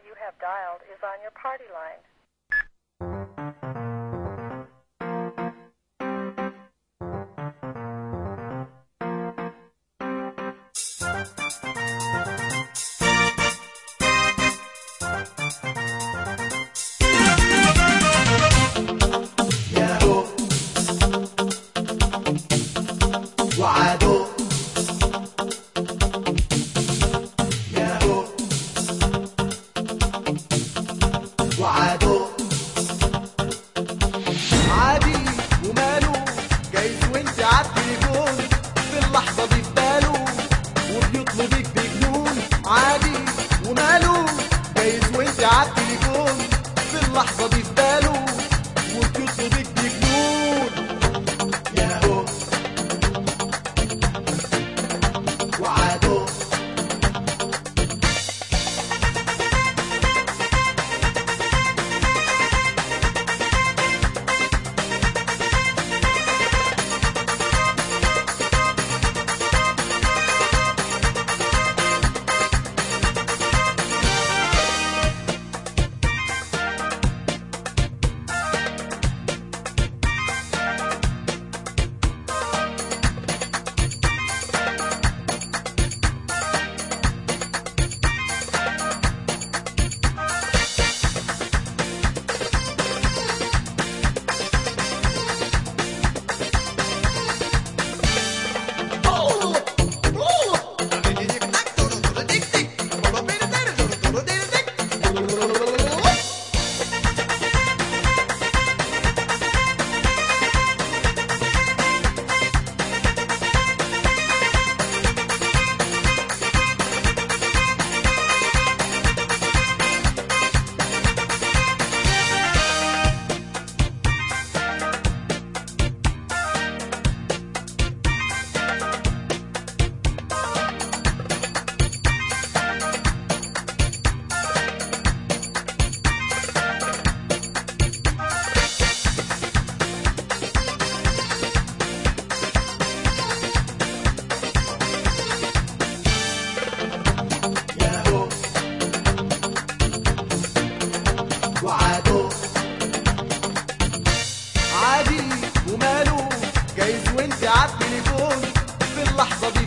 you have dialed is on your party line. ياهو وعدو ياهو وعدو عادي وماله جايز وانت عالتليفون في اللحظة دي في باله وبيطلبك بجنون عادي وماله جايز وانت عالتليفون في اللحظة دي في باله وبيطلبك بجنون ياهو وعدو ياهو وعدو عادي وماله جايز وانت عالتليفون في اللحظة دي